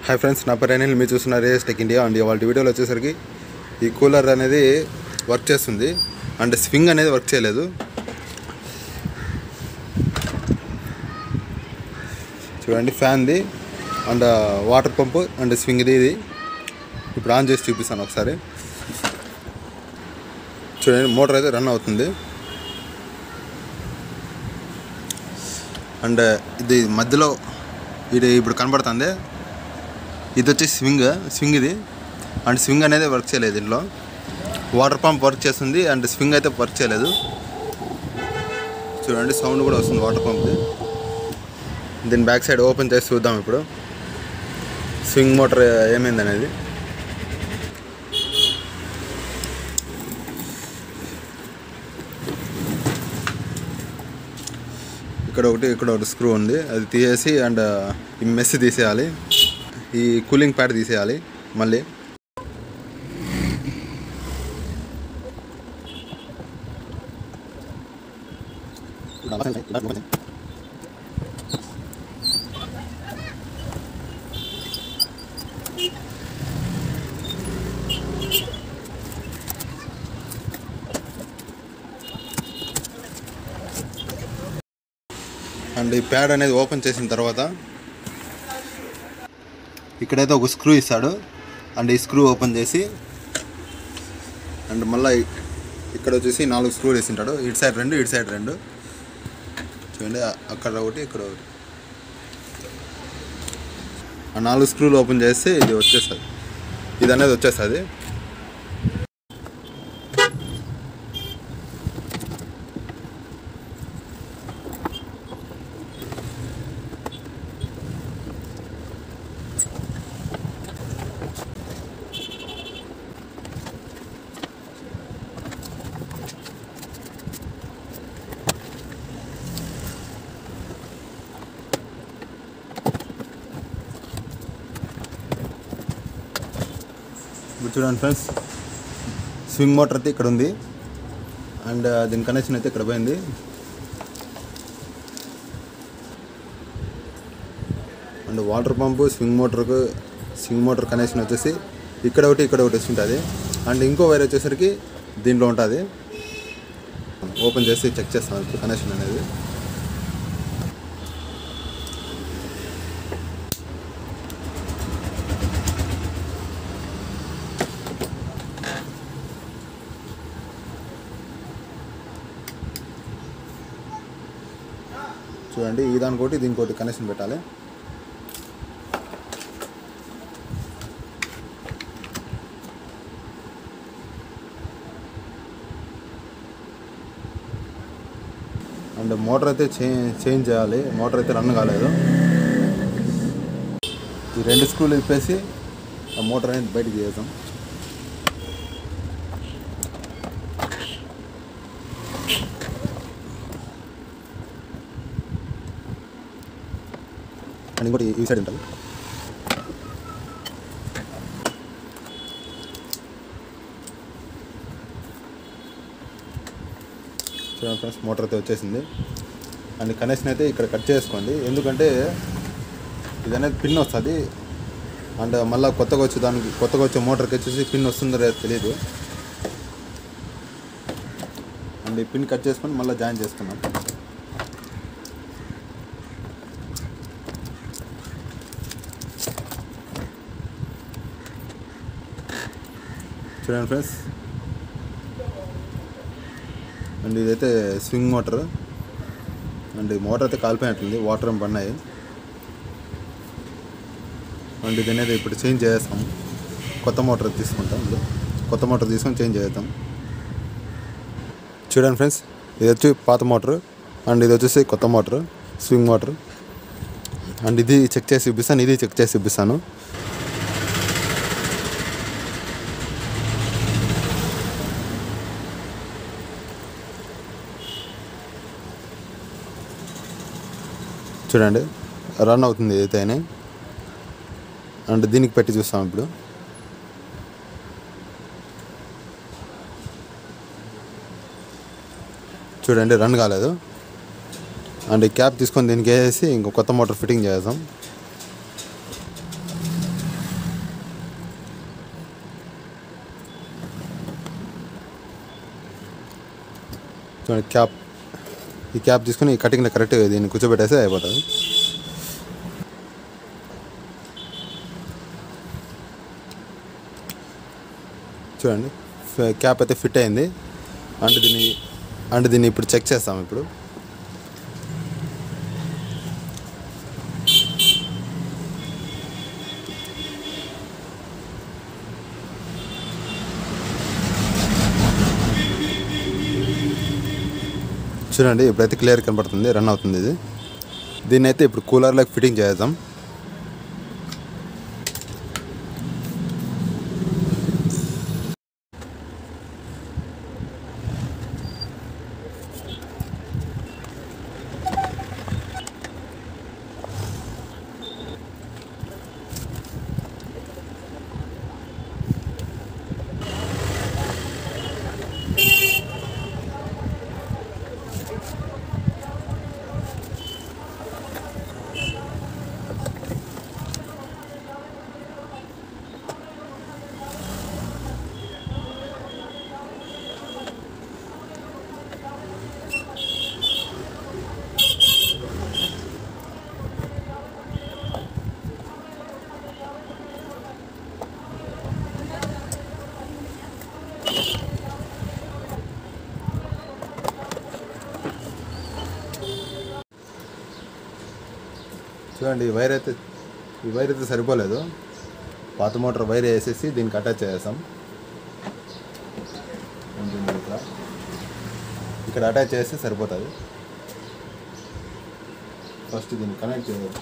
hi friends నా పేరు అనిల్ మీరు చూస్తున్నారు రేస్ టెక్ ఇండియా అండ్ వాళ్ళ వీడియోలో వచ్చేసరికి ఈ కూలర్ అనేది వర్క్ చేస్తుంది అండ్ స్వింగ్ అనేది వర్క్ చేయలేదు చూడండి ఫ్యాన్ది అండ్ వాటర్ పంప్ అండ్ స్వింగ్ది ఇది ఇప్పుడు ఆన్ చేసి చూపిస్తాను ఒకసారి చూడండి మోటార్ అయితే రన్ అవుతుంది అండ్ ఇది మధ్యలో ఇది ఇప్పుడు కనబడుతుంది ఇది వచ్చి స్వింగ్ స్వింగ్ ఇది అండ్ స్వింగ్ అనేది వర్క్ చేయలేదు దీంట్లో వాటర్ పంప్ వర్క్ చేస్తుంది అండ్ స్వింగ్ అయితే వర్క్ చేయలేదు చూడండి సౌండ్ కూడా వస్తుంది వాటర్ పంప్ది దీని బ్యాక్ సైడ్ ఓపెన్ చేసి చూద్దాం ఇప్పుడు స్వింగ్ మోటార్ ఏమైంది అనేది ఇక్కడ ఒకటి ఇక్కడ ఒకటి స్క్రూ ఉంది అది తీసేసి అండ్ ఈ మెస్ తీసేయాలి ఈ కూలింగ్ ప్యాడ్ తీసేయాలి మళ్ళీ అండ్ ఈ ప్యాడ్ అనేది ఓపెన్ చేసిన తర్వాత ఇక్కడైతే ఒక స్క్రూ ఇస్తాడు అండ్ ఈ స్క్రూ ఓపెన్ చేసి అండ్ మళ్ళీ ఇక్కడ వచ్చేసి నాలుగు స్క్రూలు వేసింటాడు ఇటు సైడ్ రెండు ఇటు సైడ్ రెండు చూడండి అక్కడ ఒకటి ఇక్కడ ఒకటి ఆ నాలుగు స్క్రూలు ఓపెన్ చేస్తే ఇది వచ్చేస్తుంది ఇది అనేది వచ్చేస్తుంది ఇప్పుడు చూడండి ఫ్రెండ్స్ స్వింగ్ మోటార్ అయితే ఇక్కడ ఉంది అండ్ దీని కనెక్షన్ అయితే ఇక్కడ పోయింది అండ్ వాటర్ పంపు స్వింగ్ మోటార్కు స్వింగ్ మోటార్ కనెక్షన్ వచ్చేసి ఇక్కడ ఒకటి ఇక్కడ ఒకటి ఉంటుంది అండ్ ఇంకో వైర్ వచ్చేసరికి దీంట్లో ఉంటుంది ఓపెన్ చేసి చెక్ చేస్తాం ఇప్పుడు కనెక్షన్ అనేది చూడండి ఈ దానికోటి దీనికోటి కనెక్షన్ పెట్టాలి అండ్ మోటార్ అయితే చేంజ్ చేయాలి మోటార్ అయితే రన్ కాలేదు ఈ రెండు స్క్రూలు ఇప్పేసి ఆ మోటార్ అనేది బయటికి చేద్దాం అండ్ ఇంకోటి ఈ సైడ్ ఉంటుంది చూడండి ఫ్రెండ్స్ మోటార్ అయితే వచ్చేసింది అండ్ కనెక్షన్ అయితే ఇక్కడ కట్ చేసుకోండి ఎందుకంటే ఇది అనేది పిన్ వస్తుంది అండ్ మళ్ళీ కొత్తగా వచ్చే దానికి కొత్తగా వచ్చే మోటార్కి వచ్చేసి పిన్ వస్తుందో లేదో తెలియదు అండ్ ఈ పిన్ కట్ చేసుకొని మళ్ళీ జాయిన్ చేసుకున్నాం చూడండి ఫ్రెండ్స్ అండ్ ఇదైతే స్వింగ్ మోటార్ అండ్ ఈ మోటార్ అయితే కాలిపోయినట్టుంది వాటర్ ఏం పడినాయి అండ్ ఇది అనేది ఇప్పుడు చేంజ్ చేస్తాం కొత్త మోటార్ తీసుకుంటాం ఇందులో కొత్త మోటార్ తీసుకొని చేంజ్ చేద్దాం చూడండి ఫ్రెండ్స్ ఇది వచ్చి పాత మోటార్ అండ్ ఇది వచ్చేసి కొత్త మోటార్ స్వింగ్ మోటార్ అండ్ ఇది చెక్ చేసి చూపిస్తాను ఇది చెక్ చేసి చూపిస్తాను చూడండి రన్ అవుతుంది ఏదైతే అండ్ దీనికి పెట్టి చూస్తాం ఇప్పుడు చూడండి రన్ కాలేదు అండ్ ఈ క్యాప్ తీసుకొని దీనికి వేసి ఇంకో కొత్త మోటార్ ఫిట్టింగ్ చేద్దాం చూడండి క్యాప్ ఈ క్యాప్ తీసుకుని ఈ కటింగ్లో కరెక్ట్గా దీన్ని కూర్చోబెట్టేస్తే అయిపోతుంది చూడండి ఫ- క్యాప్ అయితే ఫిట్ అయింది అంటే దీన్ని అంటే దీన్ని ఇప్పుడు చెక్ చేస్తాం ఇప్పుడు చూడండి ఇప్పుడైతే క్లియర్ కనపడుతుంది రన్ అవుతుంది ఇది దీన్ని అయితే ఇప్పుడు కూలర్లోకి ఫిట్టింగ్ చేద్దాం చూడండి ఈ వైర్ అయితే ఈ వైర్ అయితే సరిపోలేదు పాత మోటార్ వైర్ వేసేసి దీనికి అటాచ్ చేసేస్తాం ఉంటుంది ఇక్కడ ఇక్కడ అటాచ్ చేస్తే సరిపోతుంది ఫస్ట్ దీన్ని కనెక్ట్ చేయాలి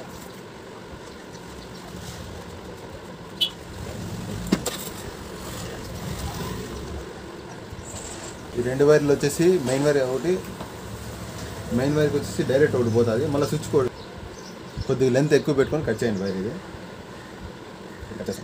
ఈ రెండు వైర్లు వచ్చేసి మెయిన్ వైర్ ఒకటి మెయిన్ వైర్కి వచ్చేసి డైరెక్ట్ ఒకటి పోతుంది మళ్ళీ స్విచ్ కోడ్ కొద్దిగా లెంత్ ఎక్కువ పెట్టుకొని కట్ చేయండి వైర్ ఇది కట్ చేస్తాం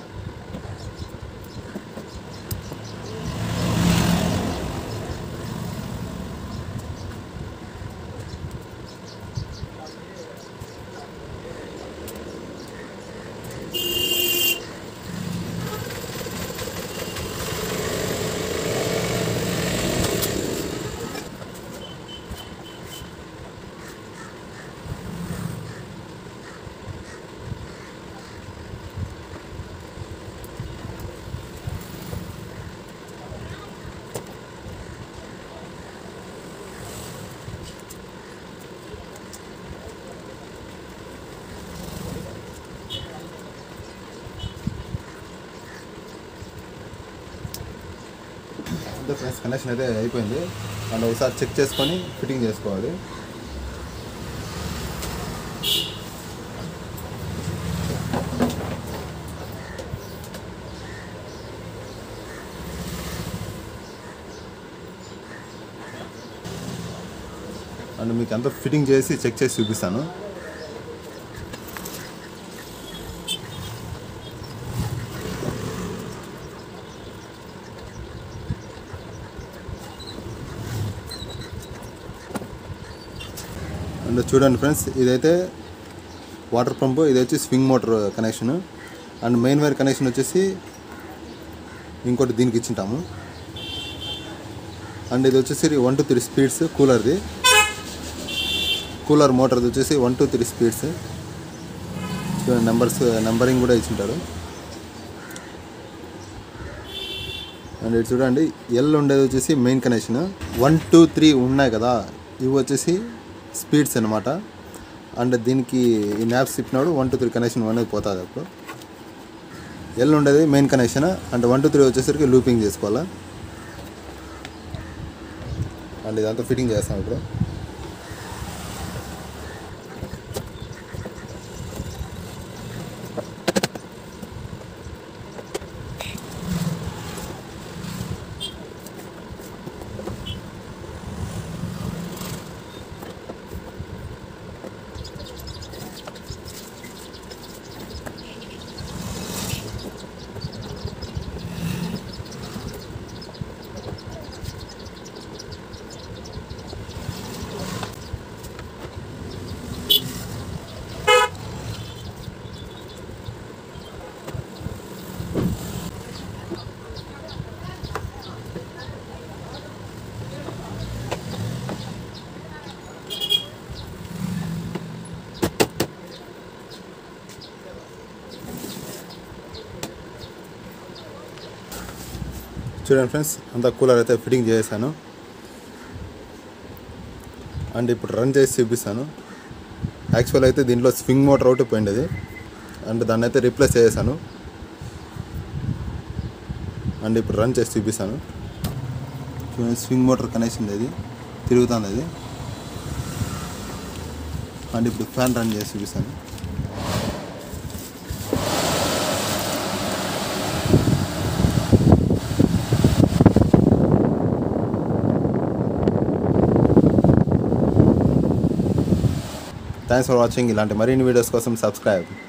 అంటే ఫ్రెండ్స్ కనెక్షన్ అయితే అయిపోయింది అండ్ ఒకసారి చెక్ చేసుకొని ఫిట్టింగ్ చేసుకోవాలి అండ్ మీకు అంతా ఫిట్టింగ్ చేసి చెక్ చేసి చూపిస్తాను అండ్ చూడండి ఫ్రెండ్స్ ఇదైతే వాటర్ పంప్ ఇది వచ్చి swing motor connection and main wire connection వచ్చేసి ఇంకోటి దీనికి ఇచ్చింటాము అండ్ ఇది వచ్చేసి వన్ టు త్రీ స్పీడ్స్ కూలర్ది కూలర్ మోటార్ది వచ్చేసి వన్ టు త్రీ స్పీడ్స్ చూడండి నెంబర్స్ నెంబరింగ్ కూడా ఇచ్చింటారు అండ్ ఇది చూడండి ఎల్ ఉండేది వచ్చేసి main connection one two three ఉన్నాయి కదా ఇవి వచ్చేసి స్పీడ్స్ అనమాట అండ్ దీనికి ఈ న్యాప్స్ ఇప్పినాడు వన్ టూ త్రీ కనెక్షన్ అనేది పోతుంది అప్పుడు ఎల్ ఉండేది main connection and one two three వచ్చేసరికి లూపింగ్ చేసుకోవాలా అండ్ ఇదంతా ఫిట్టింగ్ చేస్తాం ఇప్పుడు చూడండి ఫ్రెండ్స్ అంతా కూలర్ అయితే ఫిట్టింగ్ చేశాను అండ్ ఇప్పుడు రన్ చేసి చూపిస్తాను యాక్చువల్ అయితే దీంట్లో స్వింగ్ మోటార్ ఒకటి పోయిండేది అండ్ దాన్ని అయితే రీప్లేస్ చేశాను అండ్ ఇప్పుడు రన్ చేసి చూపిస్తాను చూడండి స్వింగ్ మోటార్ కనెక్షన్ ఇది తిరుగుతుంది అది అండ్ ఇప్పుడు ఫ్యాన్ రన్ చేసి చూపిస్తాను థ్యాంక్స్ ఫర్ వాచింగ్ ఇలాంటి మరిన్ని వీడియోస్ కోసం సబ్స్క్రైబ్